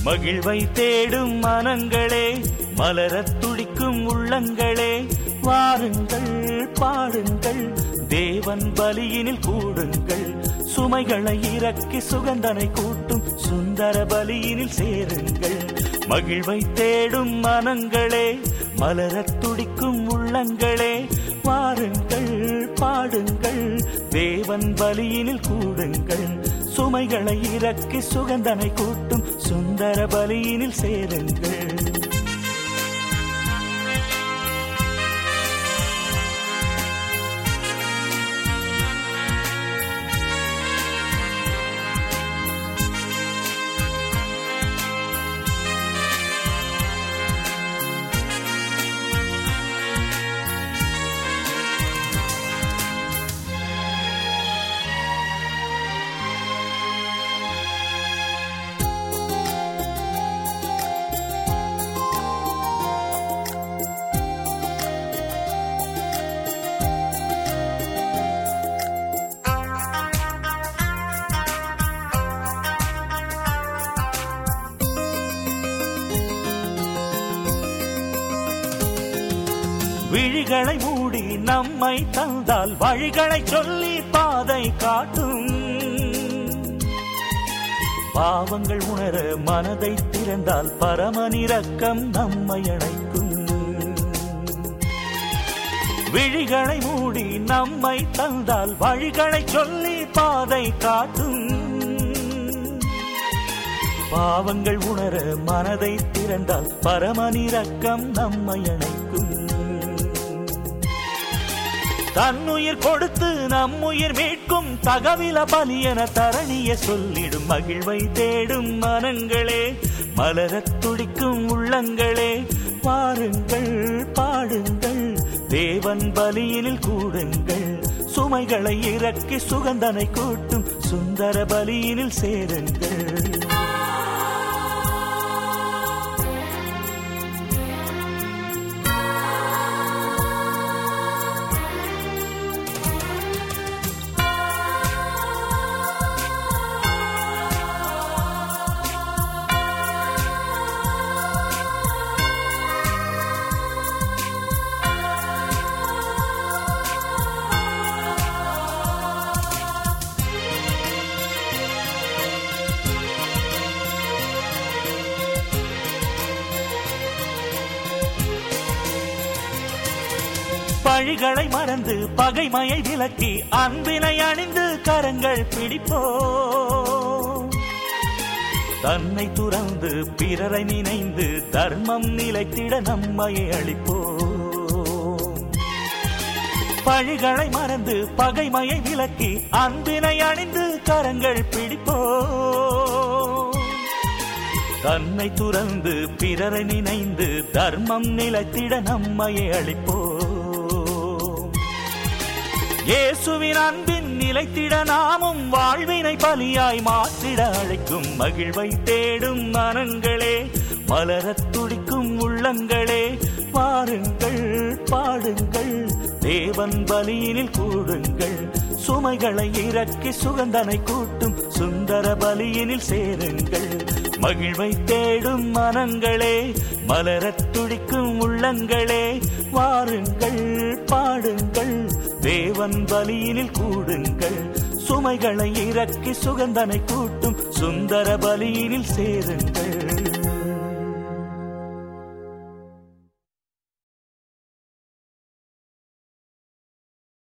மகிழ்வை தேடும் மனங்களே மலரத் துடிக்கும் உள்ளங்களே வாருங்கள் பாடுங்கள் தேவன் பலியினில் கூடுங்கள் சுமைகளை இறக்கி சுகந்தனை கூட்டும் சுந்தர பலியினில் சேருங்கள் மகிழ்வை தேடும் மனங்களே மலரத் துடிக்கும் உள்ளங்களே வாருங்கள் பாடுங்கள் தேவன் பலியினில் கூடுங்கள் சுமைகளை இறக்கி சுகந்தனை கூட்டும் சுந்தர பலியினில் சேருங்கள் விழிகளை மூடி நம்மை தந்தால் வழிகளை சொல்லி பாதை காட்டும் பாவங்கள் உணர மனதை திறந்தால் பரமனிரக்கம் நம்மை அழைக்கும் விழிகளை மூடி நம்மை தந்தால் வழிகளை சொல்லி பாதை காட்டும் பாவங்கள் உணர மனதை திறந்தால் பரமனிரக்கம் நம்மை அணைக்கும் தன்னுயிர் கொடுத்து நம்முயிர் மீட்கும் தகவில பலியன தரணிய சொல்லிடும் மகிழ்வை தேடும் மனங்களே மலரத் துடிக்கும் உள்ளங்களே வாருங்கள் பாடுங்கள் தேவன் பலியினில் கூடுங்கள் சுமைகளை இறக்கி சுகந்தனை கூட்டும் சுந்தர பலியினில் சேருங்கள் பழிகளை மறந்து பகைமையை விலக்கி அன்பினை அணிந்து கரங்கள் பிடிப்போ தன்னை துறந்து பிறரை நினைந்து தர்மம் நிலைத்திட நம்மையை அளிப்போ பழிகளை மறந்து பகைமையை விலக்கி அன்பினை அணிந்து கரங்கள் பிடிப்போ தன்னை துறந்து பிறரை நினைந்து தர்மம் நிலைத்திட நம்மையை அளிப்போ இயேசுவின் அன்பின் நிலைத்திட நாமும் வாழ்வினை பலியாய் மாற்றிட அழைக்கும் மகிழ்வை தேடும் மனங்களே மலரத் துடிக்கும் உள்ளங்களே வாருங்கள் பாடுங்கள் தேவன் பலியினில் கூடுங்கள் சுமைகளை இறக்கி சுகந்தனை கூட்டும் சுந்தர பலியினில் சேருங்கள் மகிழ்வை தேடும் மனங்களே மலரத் துடிக்கும் உள்ளங்களே வாருங்கள் பாடுங்கள் தேவன் பலியினில் கூடுங்கள் சுமைகளை இறக்கி சுகந்தனை கூட்டும் சுந்தர பலியினில் சேருங்கள்